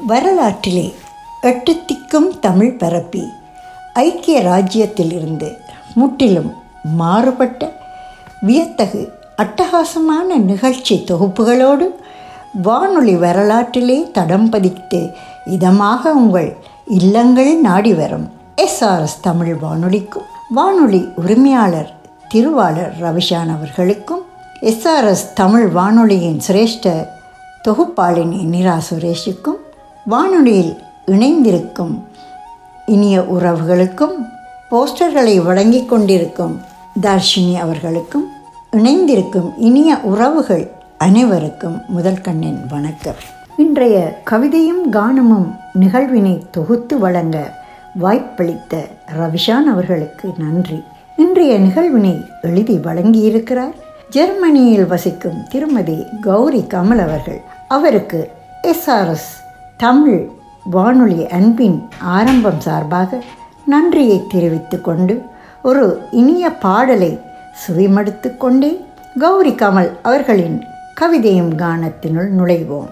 வரலாற்றிலே எட்டு திக்கும் தமிழ் பரப்பி ஐக்கிய ராஜ்யத்திலிருந்து முற்றிலும் மாறுபட்ட வியத்தகு அட்டகாசமான நிகழ்ச்சி தொகுப்புகளோடு வானொலி வரலாற்றிலே தடம் பதித்து இதமாக உங்கள் இல்லங்கள் நாடி வரும் எஸ்ஆர்எஸ் தமிழ் வானொலிக்கும் வானொலி உரிமையாளர் திருவாளர் ரவிஷான் அவர்களுக்கும் எஸ்ஆர்எஸ் தமிழ் வானொலியின் சிரேஷ்ட தொகுப்பாளினி நிரா சுரேஷுக்கும் வானொலியில் இணைந்திருக்கும் இனிய உறவுகளுக்கும் போஸ்டர்களை வழங்கிக் கொண்டிருக்கும் தர்ஷினி அவர்களுக்கும் இணைந்திருக்கும் இனிய உறவுகள் அனைவருக்கும் முதல் கண்ணின் வணக்கம் இன்றைய கவிதையும் கானமும் நிகழ்வினை தொகுத்து வழங்க வாய்ப்பளித்த ரவிஷான் அவர்களுக்கு நன்றி இன்றைய நிகழ்வினை எழுதி வழங்கியிருக்கிறார் ஜெர்மனியில் வசிக்கும் திருமதி கௌரி கமல் அவர்கள் அவருக்கு எஸ்ஆர்எஸ் தமிழ் வானொலி அன்பின் ஆரம்பம் சார்பாக நன்றியை தெரிவித்து கொண்டு ஒரு இனிய பாடலை சுவிமடுத்து கொண்டே கௌரி கமல் அவர்களின் கவிதையும் கானத்தினுள் நுழைவோம்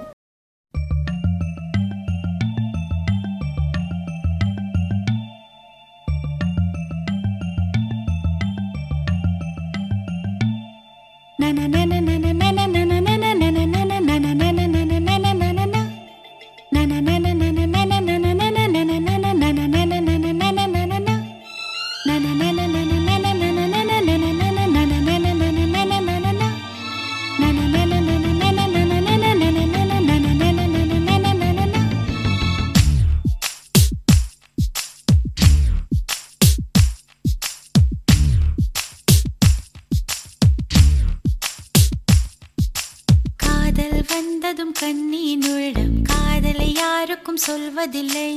காதல் வந்ததும் கண்ணீனுள்ளம் காதலை யாருக்கும் சொல்வதில்லை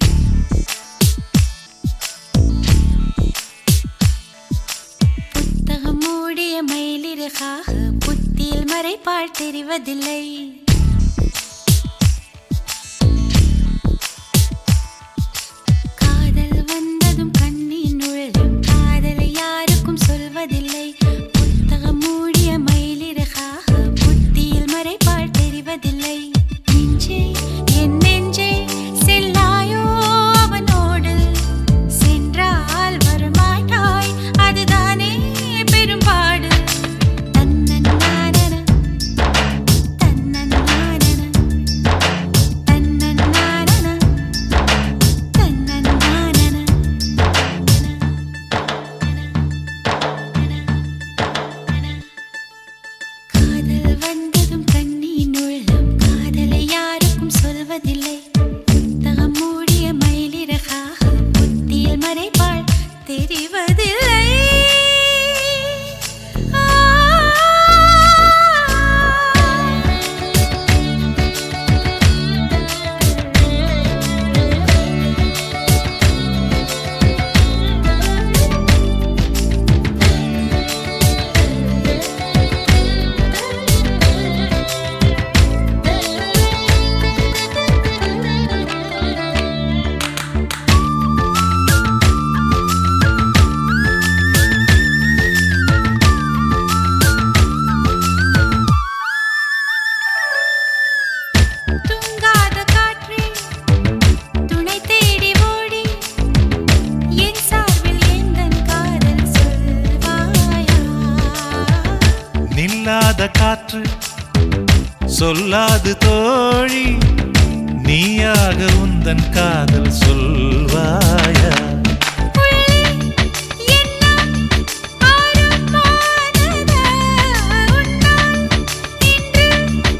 புத்தகம் மூடிய மயிலிறகாக புத்தியில் மறைப்பாள் தெரிவதில்லை காதல் வந்ததும் கண்ணின் உள்ளம் காதலை யாருக்கும் சொல்வதில்லை புத்தகம் மூடிய மயிலிறகாக புத்தியில் மறைப்பாள் தெரிவதில்லை நெஞ்சே என் நெஞ்சே செல்லாயோ அவனோடு சென்றால் வரமாட்டாய் அதுதானே பெரும்பாடு தன்னன்னானன தன்னன்னானன தன்னன்னானன தன்னன்னானன காதல் வந்ததும் கண்ணின் உள்ளம் காதலை யாருக்கும் சொல்வதில்லை புத்தகம் மூடிய மயிலிறகாக புத்தியில் மறைப்பாள் தெரிவதில்லை தூங்காத காற்றே துணை தேடி ஓடி என் சார்பில் எந்தன் காதல் சொல்வாயா நில்லாத காற்று சொல்லாது தோழி நீயாக உந்தன் காதல் சொல்வாயா உள்ளே எண்ணம் ஆரம்பமானதா உன்னால் இன்று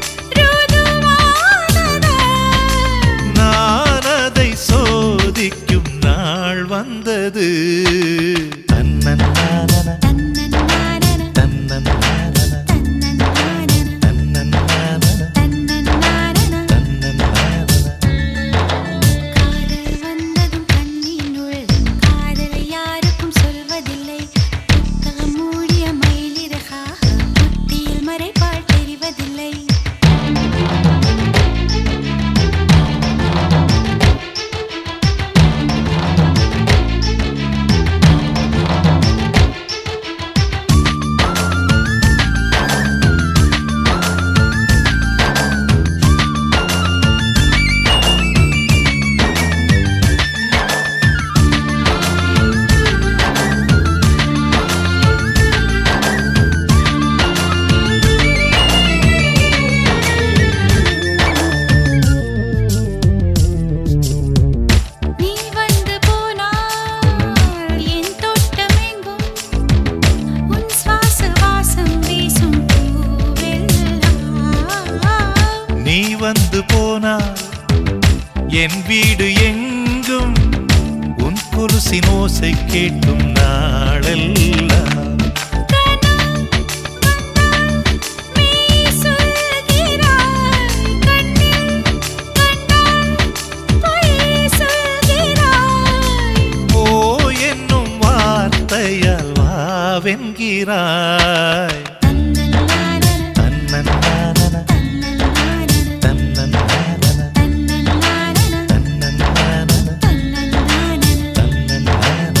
ருதுவானதா நான் அதை சோதிக்கும் நாள் வந்தது தன்னன்னானன, தன்னன்னானன தன்னன்னானன, தன்னன்னானன தன்னன்னானன, தன்னன்னானன தன்னன்னானன. காதல் வந்ததும் கண்ணின் உள்ளம் காதலை யாருக்கும் சொல்வதில்லை புத்தகம் மூடிய மயிலிறகாக புத்தியில் மறைப்பாள் தெரிவதில்லை என் வீடு எங்கும் உன் கொலுசின் ஓசை கேட்கும் நாளெல்லாம் ஓ என்னும் வார்த்தையால் வாவென்கிறாய் தன்னன்னானன, தன்னன்னானன, தன்னன்னானன, தன்னன்னானன.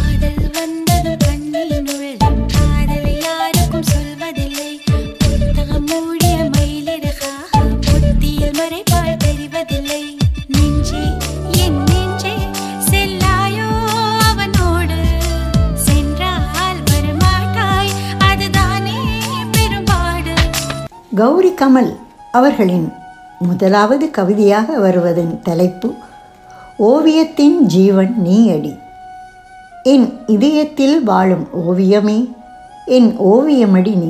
தெரிவதில்லை நெஞ்சே என் நெஞ்சே செல்லாயோ அவனோடு சென்றால் வரமாட்டாய் அதுதானே பெரும்பாடு கௌரி கமல் அவர்களின் முதலாவது கவிதையாக வருவதன் தலைப்பு ஓவியத்தின் ஜீவன் நீ அடி என் இதயத்தில் வாழும் ஓவியமே என் ஓவியமடி நீ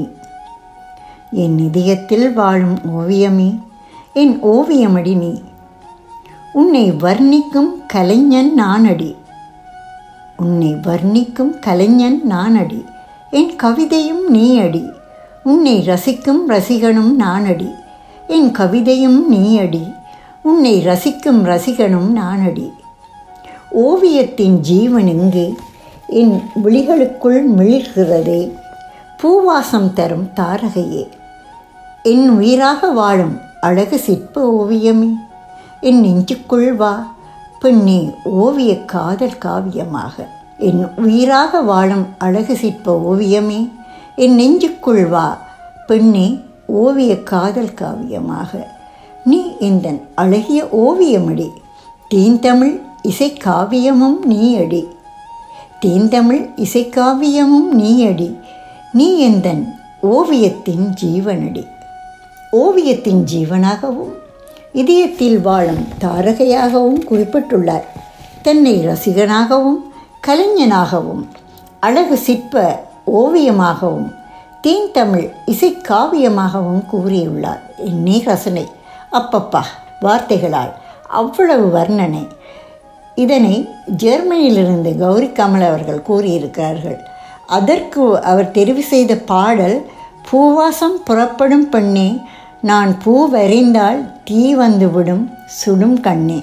என் இதயத்தில் வாழும் ஓவியமே என் ஓவியமடி நீ உன்னை வர்ணிக்கும் கலைஞன் நானடி உன்னை வர்ணிக்கும் கலைஞன் நானடி என் கவிதையும் நீ அடி உன்னை ரசிக்கும் ரசிகனும் நானடி என் கவிதையும் நீ அடி உன்னை ரசிக்கும் ரசிகனும் நானடி ஓவியத்தின் ஜீவன் எங்கு என் விழிகளுக்குள் மிளிர்கிறதே பூவாசம் தரும் தாரகையே என் உயிராக வாழும் அழகு சிற்ப ஓவியமே என் நெஞ்சுக்குள் வா பெண்ணே ஓவிய காதல் காவியமாக என் உயிராக வாழும் அழகு சிற்ப ஓவியமே என் நெஞ்சுக்குள் வா பெண்ணே ஓவிய காதல் காவியமாக நீ எந்தன் அழகிய ஓவியமடி தீந்தமிழ் இசைக்காவியமும் நீ அடி தீந்தமிழ் இசைக்காவியமும் நீ அடி நீ எந்தன் ஓவியத்தின் ஜீவனடி ஓவியத்தின் ஜீவனாகவும் இதயத்தில் வாழும் தாரகையாகவும் குறிப்பிட்டுள்ளார் தன்னை ரசிகனாகவும் கலைஞனாகவும் அழகு சிற்ப ஓவியமாகவும் தீந்தமிழ் இசைக்காவியமாகவும் கூறியுள்ளார் என்னே ரசனை அப்பப்பா வார்த்தைகளால் அவ்வளவு வர்ணனை இதனை ஜெர்மனியிலிருந்து கௌரி கமல் அவர்கள் கூறியிருக்கிறார்கள் அதற்கு அவர் தெரிவு செய்த பாடல் பூவாசம் புறப்படும் பெண்ணே நான் பூவறிந்தால் தீ வந்துவிடும் சுடும் கண்ணே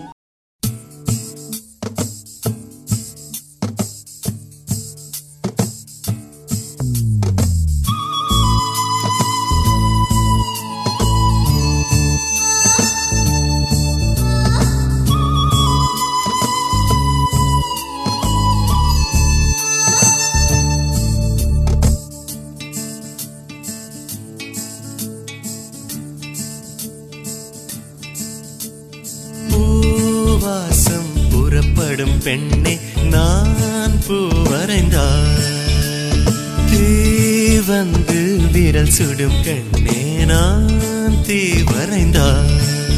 பூவாசம் புறப்படும் பெண்ணே நான் பூ வரைந்தார் தீ வந்து விரல் சுடும் கண்ணே நான் தீ வரைந்தார்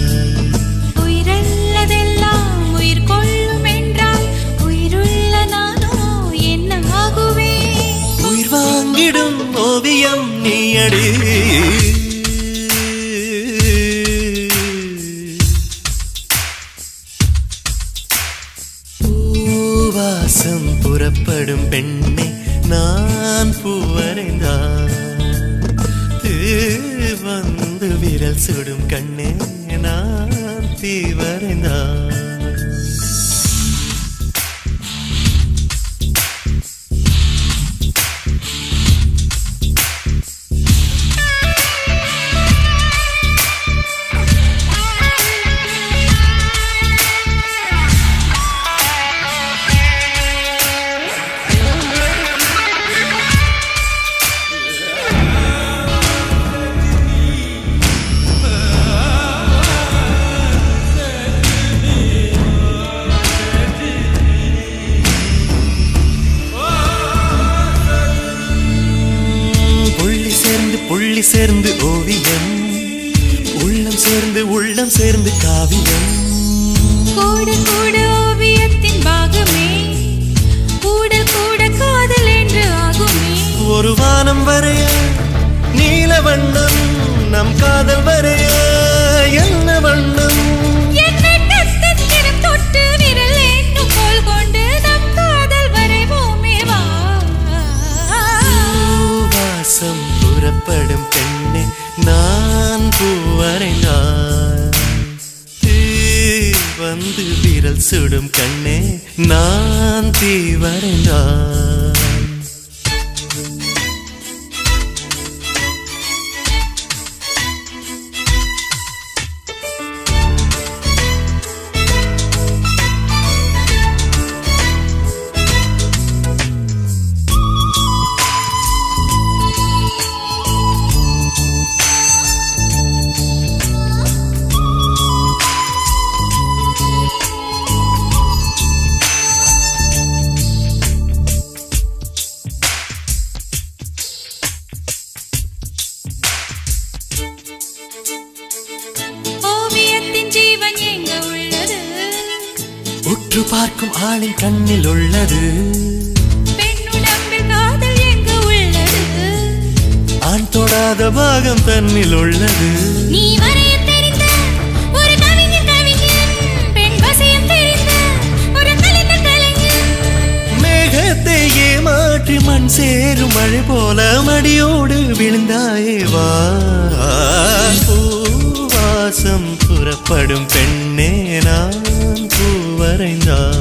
உயிரல்லதெல்லாம் உயிர் கொள்ளும் என்றால் உயிருள்ள நானோ என்ன ஆகுவேன் உயிர் வாங்கிடும் ஓவியம் நீயடி பூவாசம் புறப்படும் பெண்ணே நான் பூவரைந்தான் வந்து விரல் சுடும் கண்ணே நான் தீ வரைந்தான் புள்ளி சேர்ந்து புள்ளி சேர்ந்து ஓவியம் உள்ளம் சேர்ந்து உள்ளம் சேர்ந்து காவியம் கூட கூட ஓவியத்தின் பாகமே கூடல் கூட காதல் என்று ஆகுமே ஒரு வானம் வரைய நீல வண்ணம் நம் காதல் வரைய என்ன வண்ணம் என்னை கத்திற்கு வந்து விரல் சுடும் கண்ணே நான் தீ வரைந்தான் ஓவியத்தின் ஜீவன் எங்க உள்ளது உற்று பார்க்கும் ஆளின் கண்ணில் உள்ளது பெண்ணுடம்பில் காதல் எங்க உள்ளது ஆண் தொடாத பாகம் தன்னில் உள்ளது நீ வரையத் தெரிந்த ஒரு கவிஞன் கவிஞன் பெண் வசியம் தெரிந்த ஒரு கலைஞர் கலைஞன் மேகத்தை ஏமாற்றி மண் சேரும் மழை போல மடியோடு விழுந்தாயே வா பூவாசம் புறப்படும் பெண்ணே நான் பூவரைந்தான்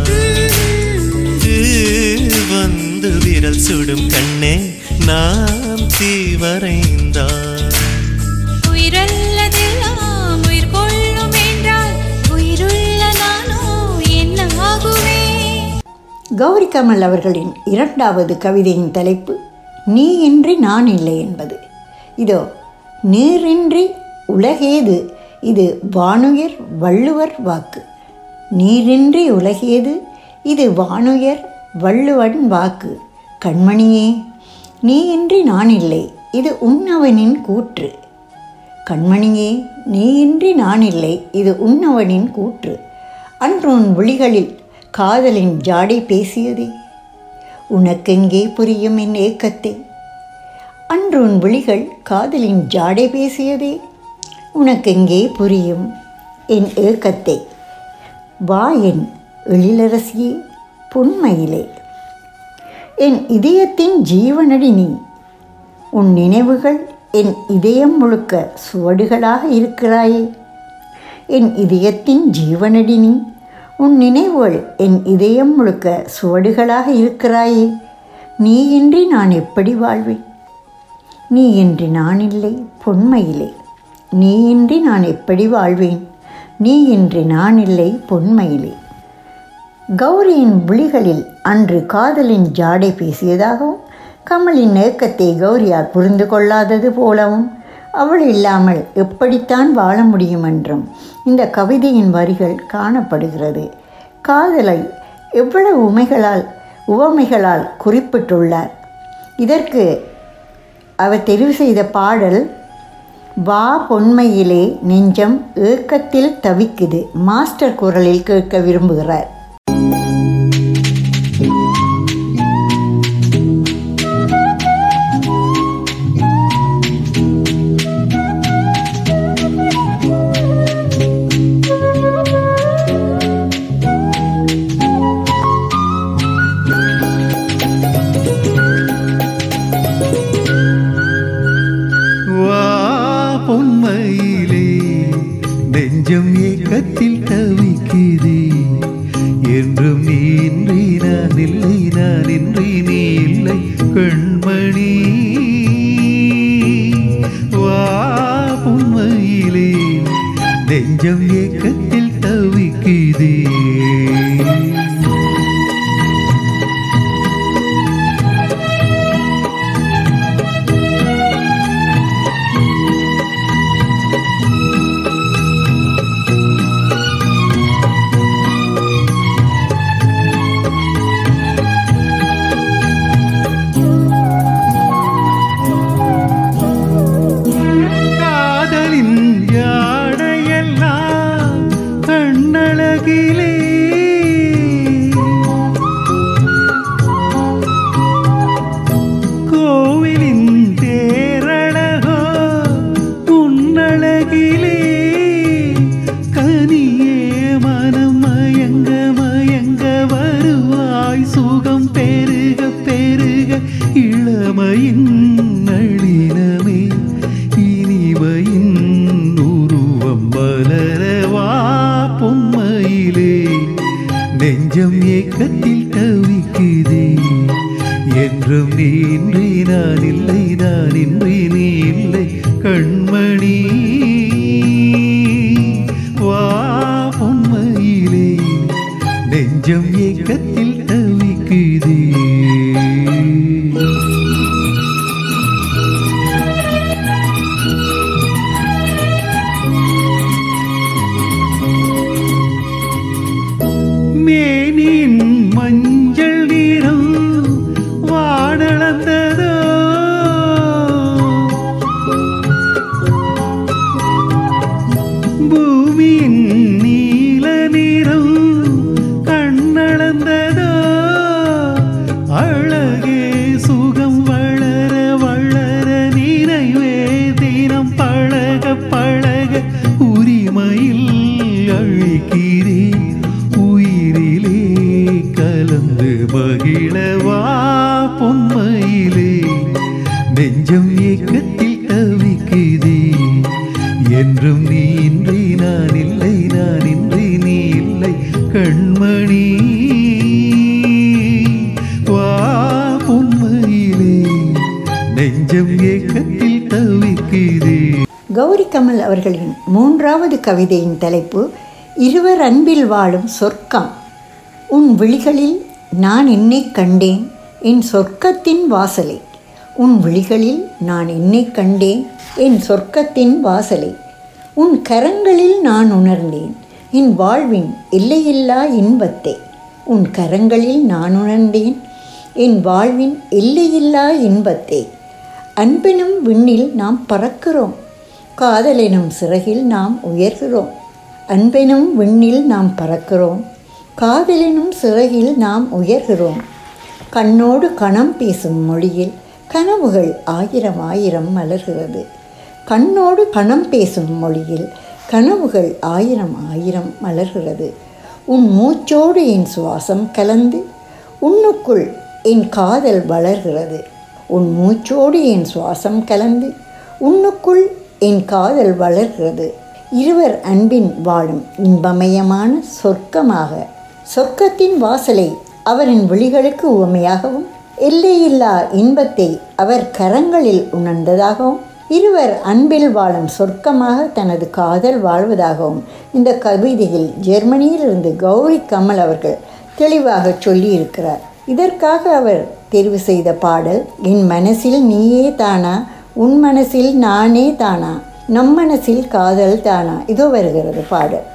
வந்து விரல் சுடும் கண்ணே நான் தீவரைந்தான் உயிரல்லதெல்லாம் உயிர் கொள்ளும் என்றால் உயிருள்ள நானோ என்ன ஆகுவேன் கௌரி கமல் அவர்களின் இரண்டாவது கவிதையின் தலைப்பு நீ இன்றி நான் இல்லை என்பது இதோ நீரின்றி உலகேது இது வானுயர் வள்ளுவர் வாக்கு நீரின்றி உலகேது இது வானுயர் வள்ளுவன் வாக்கு கண்மணியே நீ இன்றி நான் இல்லை இது உன்னவனின் கூற்று கண்மணியே நீ இன்றி நான் இல்லை இது உன்னவனின் கூற்று அன்று உன் விழிகளில் காதலின் ஜாடை பேசியதே உனக்கெங்கே புரியும் என் ஏக்கத்தை அன்று உன் விழிகள் காதலின் ஜாடை பேசியதே உனக்கெங்கே புரியும் என் ஏக்கத்தை வா என் எழிலரசியே பொன்மயிலே என் இதயத்தின் ஜீவனடி நீ உன் நினைவுகள் என் இதயம் முழுக்க சுவடுகளாக இருக்கிறாயே என் இதயத்தின் ஜீவனடி நீ உன் நினைவுகள் என் இதயம் முழுக்க சுவடுகளாக இருக்கிறாயே நீ இன்றி நான் எப்படி வாழ்வேன் நீ இன்றி நான் இல்லை பொன்மையிலே நீ இன்றி நான் எப்படி வாழ்வேன் நீ இன்றி நான் இல்லை பொன்மையிலே கௌரியின் விழிகளில் அன்று காதலின் ஜாடை பேசியதாகவும் கமலின் ஏக்கத்தை கௌரியால் புரிந்து கொள்ளாதது போலவும் அவள் இல்லாமல் எப்படித்தான் வாழ முடியும் என்றும் இந்த கவிதையின் வரிகள் காணப்படுகிறது காதலை எவ்வளவு உமைகளால் உவமைகளால் குறிப்பிட்டுள்ளார் இதற்கு அவர் தெரிவு செய்த பாடல் வா பொன்மையிலே நெஞ்சம் ஏக்கத்தில் தவிக்குது மாஸ்டர் குரலில் கேட்க விரும்புகிறார் வா பொன்மையிலே நெஞ்சம் ஏக்கத்தில் தவிக்குதே என்றும் நீ இன்றி நான் இல்லை நான் இன்றி நீ இல்லை கண்மணி வா பொன்மையிலே நெஞ்சம் ஏக்கத்தில் தவிக்குதே காதலின் யாடையெல்லாம் கண்ணழகிலே பொன்மையிலே நெஞ்சம் ஏக்கத்தில் தவிக்குதே என்றும் நீ இன்றி நான் இல்லை நான் இன்றி நீ இல்லை கண்மணி வா பொன்மையிலே நெஞ்சம் ஏக்கத்தில் தவிக்குதே மேனின் மஞ்சள் நிறம் வாடளந்ததோ பூமியின் நீல நிறம் கண்ணளந்ததோ அழகே சுகம் வளர வளர நினைவே தினம் பழக பழக உரிமையில் அழைக்கிறேன் உயிரிலே கலந்து மகிழவா பொன்மையிலே நெஞ்சம் ஏக்கத்தில் தவிக்குதே என்றும் நீ இன்றி நான் இல்லை நான் இன்றி நீ இல்லை கண்மணி வா பொன்மையிலே நெஞ்சம் ஏக்கத்தில் தவிக்குதே கௌரி கமல் அவர்களின் மூன்றாவது கவிதையின் தலைப்பு இருவர் அன்பில் வாழும் சொர்க்கம் உன் விழிகளில் நான் என்னை கண்டேன் என் சொர்க்கத்தின் வாசலை உன் விழிகளில் நான் என்னை கண்டேன் என் சொர்க்கத்தின் வாசலை உன் கரங்களில் நான் உணர்ந்தேன் என் வாழ்வின் எல்லையில்லா இன்பத்தை உன் கரங்களில் நான் உணர்ந்தேன் என் வாழ்வின் எல்லையில்லா இன்பத்தை அன்பெனும் விண்ணில் நாம் பறக்கிறோம் காதலெனும் சிறகில் நாம் உயர்கிறோம் அன்பெனும் விண்ணில் நாம் பறக்கிறோம் காதலெனும் சிறகில் நாம் உயர்கிறோம் கண்ணோடு கணம் பேசும் மொழியில் கனவுகள் ஆயிரம் ஆயிரம் மலர்கிறது கண்ணோடு கணம் பேசும் மொழியில் கனவுகள் ஆயிரம் ஆயிரம் மலர்கிறது உன் மூச்சோடு என் சுவாசம் கலந்து உன்னுக்குள் என் காதல் வளர்கிறது உன் மூச்சோடு என் சுவாசம் கலந்து உன்னுக்குள் என் காதல் வளர்கிறது இருவர் அன்பின் வாழும் இன்பமயமான சொர்க்கமாக சொர்க்கத்தின் வாசலை அவரின் விழிகளுக்கு உவமையாகவும் எல்லையில்லா இன்பத்தை அவர் கரங்களில் உணர்ந்ததாகவும் இருவர் அன்பில் வாழும் சொர்க்கமாக தனது காதல் வாழ்வதாகவும் இந்த கவிதையில் ஜெர்மனியிலிருந்து கௌரி கமல் அவர்கள் தெளிவாக சொல்லியிருக்கிறார் இதற்காக அவர் தெரிவு செய்த பாடல் என் மனசில் நீயே தானா உன் மனசில் நானே தானா நம் மனசில் காதல் தானா இதோ வருகிறது பாடல்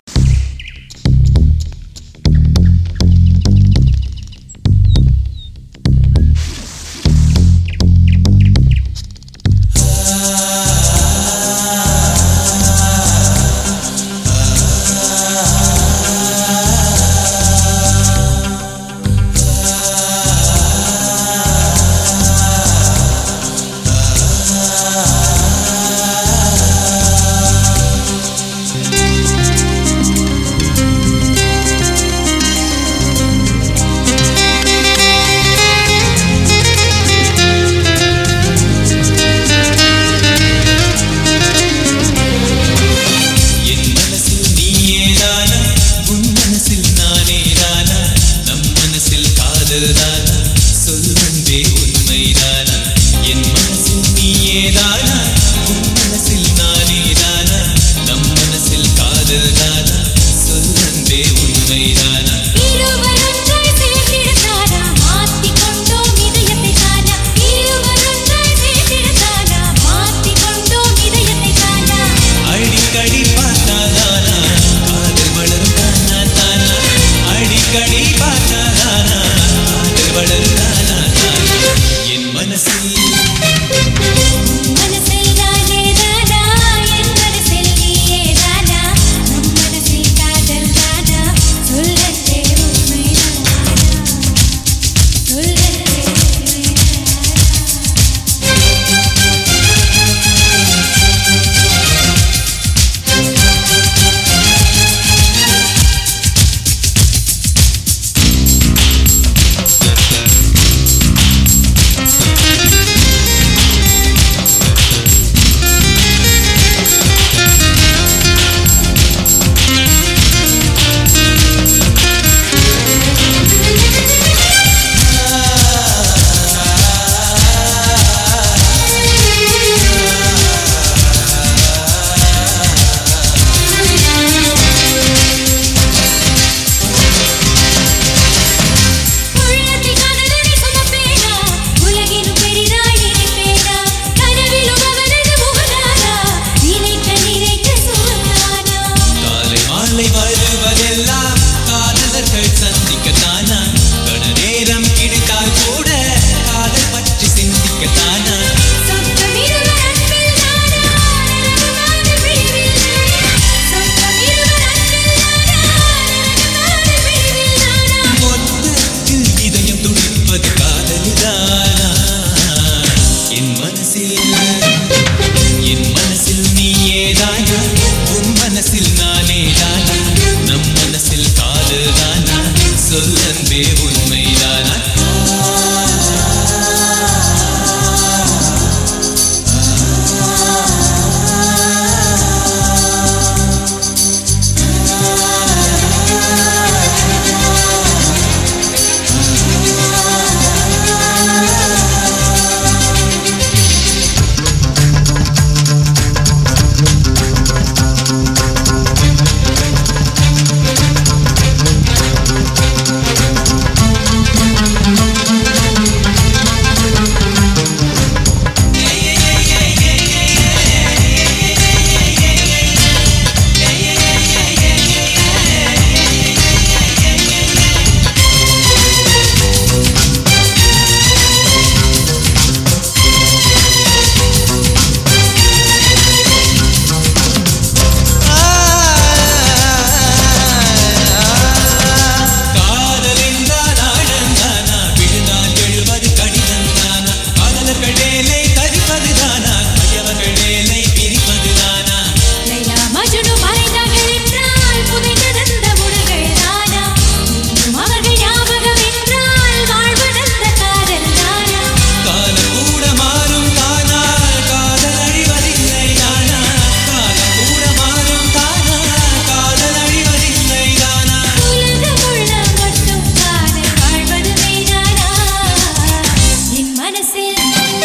என் மனசில் நீயேதானா உன் மனசில் நானேதானா நம் மனசில் காதல் தானா சொல் அன்பே உண்மைதானா என் மனசில் நீயேதானா உன் மனசில் நானேதானா நம் மனசில் காதல் தானா சொல் அன்பே உண்மைதானா இருவரொன்றாய் சேர்ந்திடத்தானா மாற்றிக் கொண்டோம் இதயத்தை தானா இருவரொன்றாய் சேர்ந்திடத்தானா மாற்றிக் கொண்டோம் இதயத்தை தானா அடிக்கடி பார்த்தாதானா காதல் வளரும் தானா தானா அடிக்கடி பார்த்தாதானா காதல் வளரும் தானா தானா என் மனசில் மனசில் நானே தானா என் மனசில் நீயே தானா நம் மனசில் காதல் தானா சொல்லத்தே காதல் தானா சொல்லன்பே உண்மைதானா காதல் என்றால் ஆழந்தானா விழுந்தால் எழுவது கடிதம் தானா காதலர்கள் வேலை தரிப்பது தானா கையவர்கள் வேலை பிரிப்பது தானா லைலா மஜ்னு மறைந்தார்கள் என்றால் புதைந்ததந்த உடல்கள் தானா இன்னும் அவர்கள் ஞாபகம் என்றால் வாழ்வதந்த காதல் தானா காலம் கூட மாறும் தானா காதல் அழிவதில்லை தானா காலம் கூட மாறும் தானா காதல் அழிவதில்லை தானா உலகமுள்ள மட்டும் காதல் வாழ்வது மெய்தானா என் மனசில்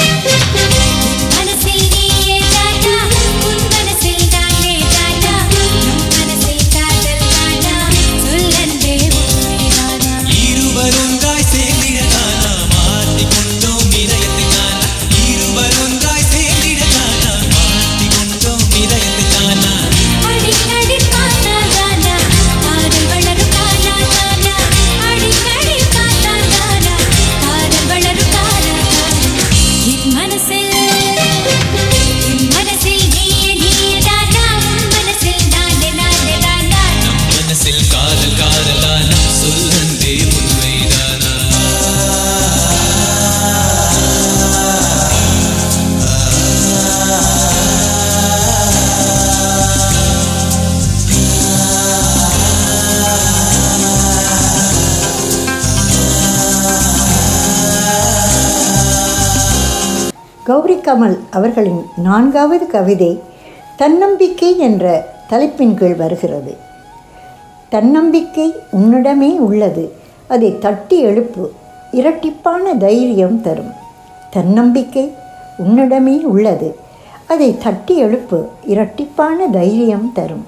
என் மனசில் நீயே தானா உன் மனசில் நானே தானா நம் மனசில் காதல் தானா சொல்லன்றே உண்மைதானா இருவர் ஒன்றாய் சேர்ந்திடதானா மாற்றிக் கொண்டோம் இதயத்தை தானா இருவர் ஒன்றாய் சேர்ந்திடதானா மாற்றிக் கொண்டோம் இதயத்தை தானா அடிக்கடி பார்த்தா தானா காதல் வளரும் தானா தானா அடிக்கடி பார்த்தா தானா காதல் வளரும் தானா தானா என் மனசில் என் மனசில் நீயே நீயே தானா உன் மனசில் நானே நானே தானா நம் மனசில் காதல் காதலானா சொல்லந்தே உண்மைதானா கௌரி கமல் அவர்களின் நான்காவது கவிதை தன்னம்பிக்கை என்ற தலைப்பின் கீழ் வருகிறது தன்னம்பிக்கை உன்னிடமே உள்ளது அதை தட்டி எழுப்பு இரட்டிப்பான தைரியம் தரும் தன்னம்பிக்கை உன்னிடமே உள்ளது அதை தட்டி எழுப்பு இரட்டிப்பான தைரியம் தரும்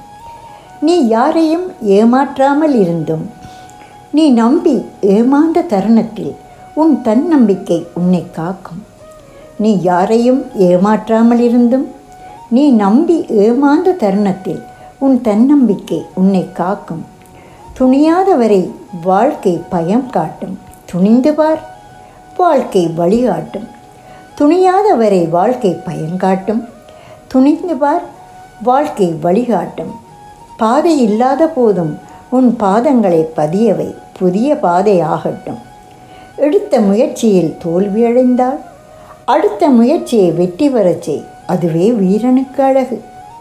நீ யாரையும் ஏமாற்றாமல் இருந்தும் நீ நம்பி ஏமாந்த தருணத்தில் உன் தன்னம்பிக்கை உன்னை காக்கும் நீ யாரையும் ஏமாற்றாமல் இருந்தும் நீ நம்பி ஏமாந்த தருணத்தில் உன் தன்னம்பிக்கை உன்னை காக்கும் துணியாதவரை வாழ்க்கை பயம் காட்டும் துணிந்து பார் வாழ்க்கை வழிகாட்டும் துணியாதவரை வாழ்க்கை பயங்காட்டும் துணிந்து பார் வாழ்க்கை வழிகாட்டும் பாதை இல்லாத போதும் உன் பாதங்களை பதியவை புதிய பாதை ஆகட்டும் எடுத்த முயற்சியில் தோல்வியடைந்தால் அடுத்த முயற்சியை வெற்றி பெறச் செய் அதுவே வீரனுக்கு அழகு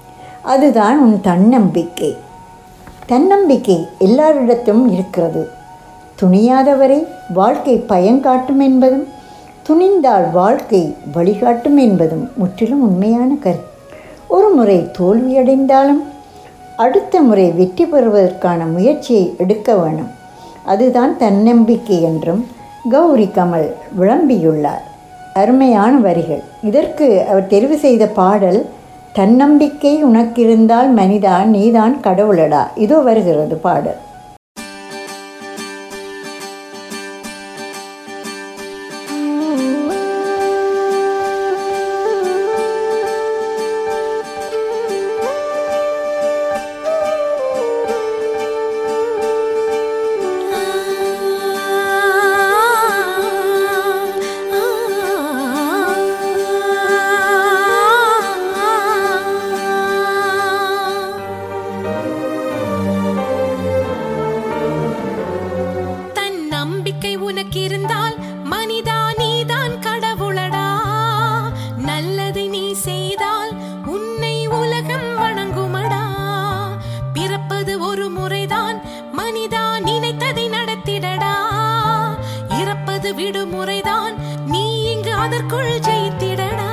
அதுதான் உன் தன்னம்பிக்கை தன்னம்பிக்கை எல்லாரிடத்தும் இருக்கிறது துணியாதவரை வாழ்க்கை பயங்காட்டும் என்பதும் துணிந்தால் வாழ்க்கை வழிகாட்டும் என்பதும் முற்றிலும் உண்மையான கருத்து ஒரு முறை தோல்வியடைந்தாலும் அடுத்த முறை வெற்றி பெறுவதற்கான முயற்சியை எடுக்க வேணும் அதுதான் தன்னம்பிக்கை என்றும் கௌரி கமல் விளம்பியுள்ளார் அருமையான வரிகள் இதற்கு அவர் தெரிவு செய்த பாடல் தன்னம்பிக்கை உனக்கிருந்தால் மனிதா நீதான் கடவுளடா இதோ வருகிறது பாடல் ஆ நினைத்ததை நடத்திடடா இறப்பது விடுமுறைதான் நீ இங்கு அதற்குள் ஜெயித்திடடா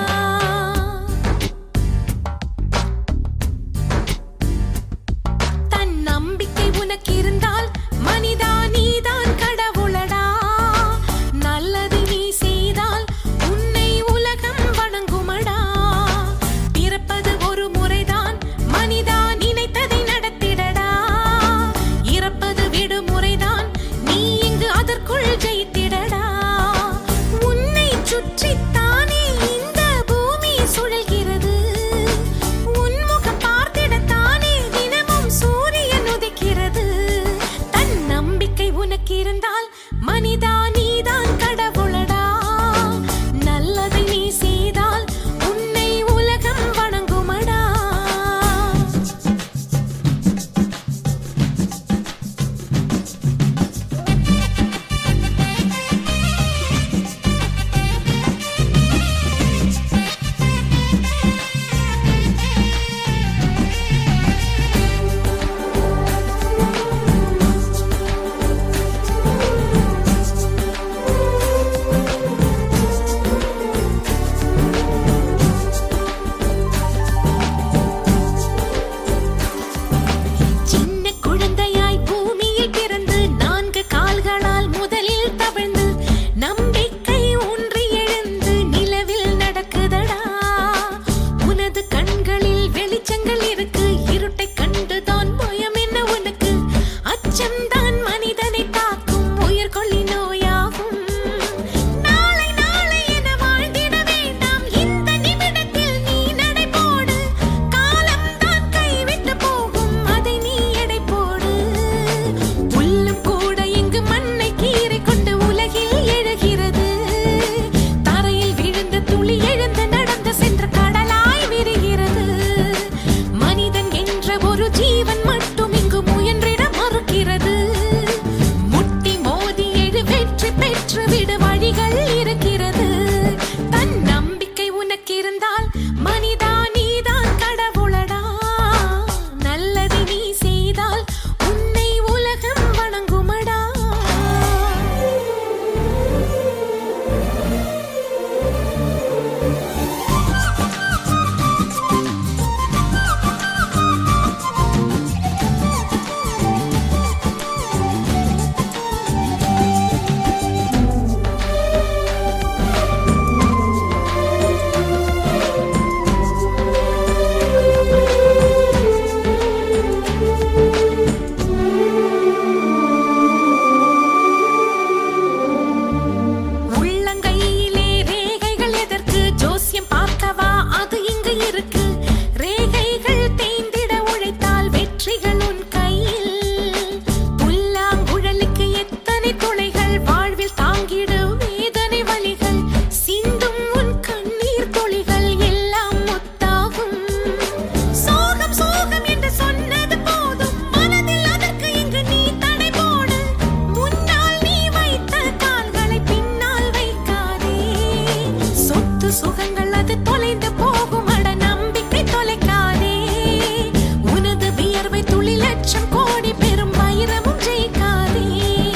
தன் நம்பிக்கை உனக்கு இருந்தால் மனிதா நீதான் கடவுளடா நல்லது நீ செய்தால் உன்னை உலகம் வணங்குமடா பிறப்பது ஒரு முறைதான் மனிதா நினைத்ததை நடத்திடடா இறப்பது விடுமுறைதான் நீ இங்கு அதற்குள் ஜெயித்திடடா உன்னை சுற்றித்தானே இந்த பூமி சுழல்கிறது உன்முகம் பார்த்திடத்தானே தினமும் சூரியன் உதிக்கிறது தன் நம்பிக்கை உனக்கு இருந்தால் மனிதா நீதான் கடவுளடா நல்லதை நீ செய்தால் உன்னை உலகம் வணங்குமடா சின்ன குழந்தையாய் பூமியில் பிறந்து நான்கு கால்களால் முதலில் தவழ்ந்து நம்பிக்கை ஒன்றி எழுந்து நிலவில் நடக்குதடா உனது கண்களில் வெளிச்சங்கள் இருக்கு இருட்டை கண்டுதான் பயம் என்ன உனக்கு அச்சம்தான் மனிதனை தாக்கும் உயிர்கொல்லி நோயாகும் நாளை நாளை என வாழ்ந்திட வேண்டாம் இந்த நிமிடத்தில் நீ நடை போடு காலம்தான் கைவிட்டு போகும் அதை நீ எடை போடு புல்லும் கூட இங்கு மண்ணை கீறி கொண்டு உலகில் எழுகிறது தரையில் விழுந்த துளி எழுந்து நடந்து சென்ற கடலாய் விரிகிறது மனிதன் என்ற ஒரு ஜீவன் மட்டும் இங்கு முயன்றிட மறுக்கிறது முட்டி மோதி எழு வெற்றி பெற்று விட வழிகள் இருக்கிறது தன் நம்பிக்கை உனக்கு இருந்தால் மனிதா நீதான் கடவுளடா நல்லதை நீ செய்தால் உன்னை உலகம் வணங்குமடா உள்ளங்கையிலே ரேகைகள் எதற்கு ஜோசியம் பார்க்கவா அது இங்கு இருக்கு ரேகைகள் தேய்ந்திட உழைத்தால் வெற்றிகள் உன் கையில் புல்லாங்குழலுக்கு எத்தனை துளைகள் வாழ்வில் தாங்கிடும் வேதனை வலிகள் சிந்தும் உன் கண்ணீர் துளிகள் எல்லாம் முத்தாகும் சோகம் சோகம் என்று சொன்னது போதும் மனதில் அதற்கு இங்கு நீ தடை போடு முன்னால் நீ வைத்த கால்களை பின்னால் வைக்காதே சொத்து சுகங்கள் அது தொலைந்து போகும் அட நம்பிக்கை தொலைக்காதே உனது வியர்வை துளி லட்சம் கோடி பெரும் வைரமும் ஜெயிக்காதே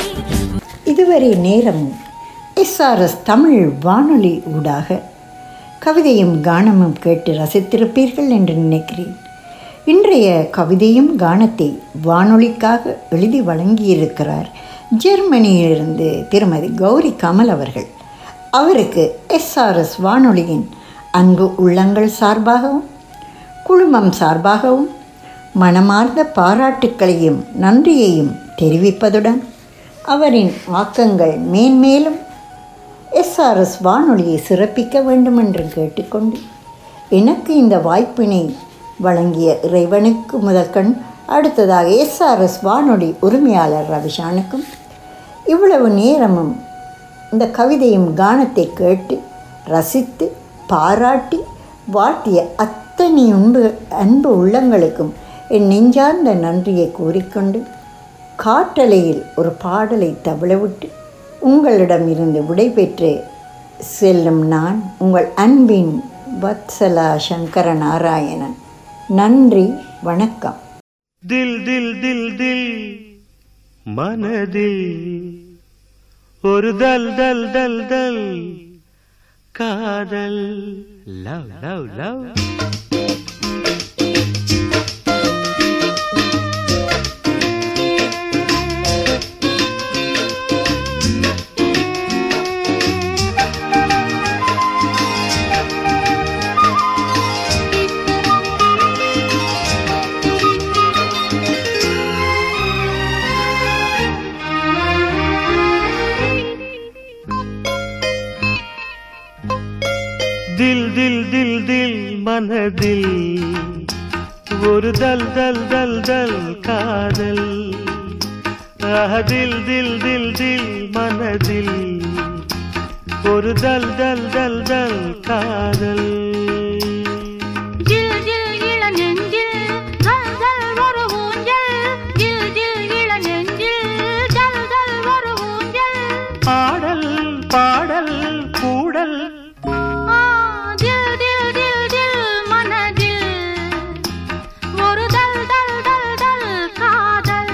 இதுவரை நேரமும் எஸ்ஆர்எஸ் தமிழ் வானொலி ஊடாக கவிதையும் கானமும் கேட்டு ரசித்திருப்பீர்கள் என்று நினைக்கிறேன் இன்றைய கவிதையும் கானத்தை வானொலிக்காக எழுதி வழங்கியிருக்கிறார் ஜெர்மனியிலிருந்து திருமதி கௌரி கமல் அவர்கள் அவருக்கு எஸ்ஆர்எஸ் வானொலியின் அன்பு உள்ளங்கள் சார்பாகவும் குழுமம் சார்பாகவும் மனமார்ந்த பாராட்டுக்களையும் நன்றியையும் தெரிவிப்பதுடன் அவரின் ஆக்கங்கள் மேன்மேலும் எஸ்ஆர்எஸ் வானொலியை சிறப்பிக்க வேண்டும் என்று கேட்டுக்கொண்டு எனக்கு இந்த வாய்ப்பினை வழங்கிய இறைவனுக்கு முதற்கண் அடுத்ததாக எஸ்ஆர்எஸ் வானொலி உரிமையாளர் ரவிஷானுக்கும் இவ்வளவு நேரமும் இந்த கவிதையும் கானத்தை கேட்டு ரசித்து பாராட்டி வாழ்த்திய அத்தனை அன்பு அன்பு உள்ளங்களுக்கும் என் நெஞ்சார்ந்த நன்றியை கூறிக்கொண்டு காட்டலையில் ஒரு பாடலை தவளவிட்டு உங்களிடமிருந்து விடைபெற்று செல்லும் நான் உங்கள் அன்பின் வத்சலா சங்கர நாராயணன் நன்றி வணக்கம் दिल दिल दिल दिल மனதில் ஒரு தல் தல் தல் தல் காதல் லவ் லவ் லவ் தில் தில் தில் தில் மனதில் ஒரு தல் தல் தல் தல் காதல் ஆஹ், தில் தில் தில் தில் மனதில் ஒரு தல் தல் தல் தல் காதல் ஜில் ஜில் இள நெஞ்சில் ஜல் ஜல் ஒரு ஊஞ்சல் ஜில் ஜில் இள நெஞ்சில் ஜல் ஜல் ஒரு ஊஞ்சல் பாடல் பாடல் கூடல் ஆ ஜில் ஜில் ஜில் ஜில் மனதில் ஒரு தல் தல் தல் தல் காதல்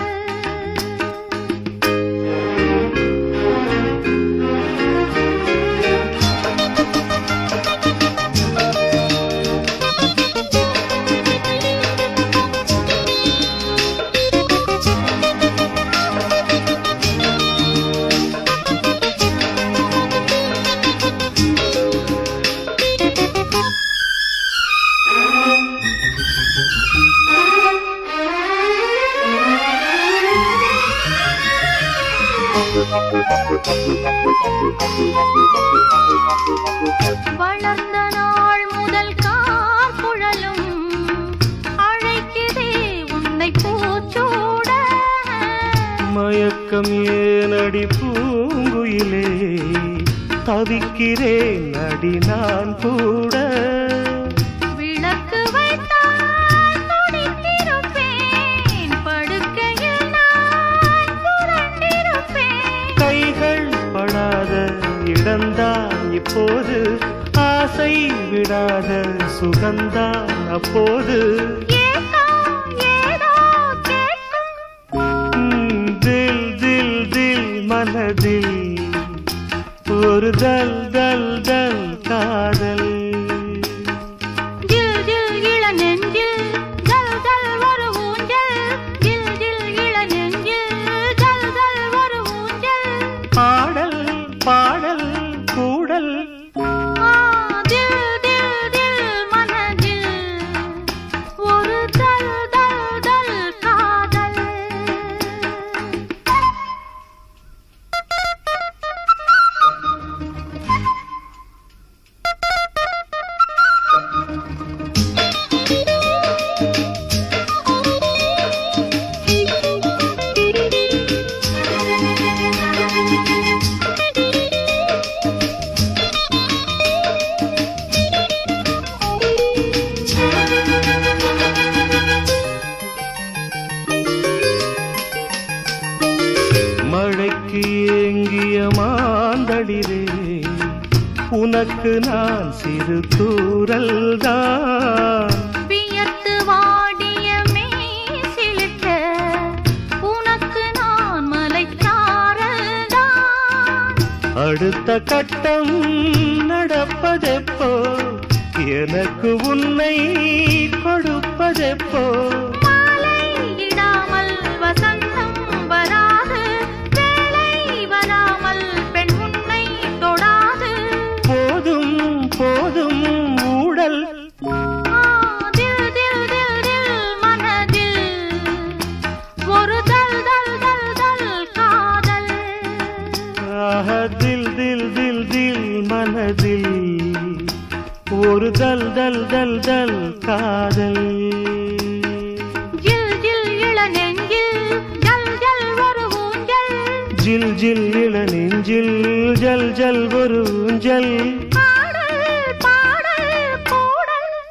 வளர்ந்த நாள் முதல் கார் குழலும் அழைக்குதே உன்னை பூச்சூட மயக்கம் ஏனடி பூங்குயிலே தவிக்கிறேன் அடி நான் கூட விளக்கு வைத்தால் துடித்திருப்பேன் படுக்கையில் நான் புரண்டிருப்பேன் கைகள் படாத இடம்தான் இப்போது ஆசை விடாத சுகந்தான் அப்போது ஏதோ ஏதோ கேட்கும் ம், தில் தில் தில் மனதில் ஒரு தல் தல் தல் காதல் ஜில் ஜில் இள நெஞ்சில் ஜல் ஜல் ஒரு ஊஞ்சல் ஜில் ஜில் இள நெஞ்சில் ஜல் ஜல் ஒரு ஊஞ்சல் பாடல் பாடல் கூடல் ஆ தில் தில் தில் மனதில் ஒரு தல் தல் தல் காதல் மழைக்கு ஏங்கிய மாந்தளிரே உனக்கு நான் சிறு தூரல் தான் வியர்த்து வாடிய மேசிலிட்ட உனக்கு நான் மலைச்சாரல்தான் அடுத்த கட்டம் நடப்பதெப்போ எனக்கு உன்னை கொடுப்பதெப்போ மாலையிடாமல் வசந்தம் வராது வேலை வராமல் பெண் உன்னை தொடாது போதும் போதும் ஊடல் ஆ, தில் தில் தில் தில் மனதில் ஒரு தல் தல் தல் தல் காதல் ஆஹ, தில் தில் தில் தில் மனதில் ஒரு தல் தல் தல் தல் காதல் ஜில் ஜில் இள நெஞ்சில் ஜல் ஜல் ஒரு ஊஞ்சல் ஜில் ஜில் இள நெஞ்சில் ஜல் ஜல் ஒரு ஊஞ்சல்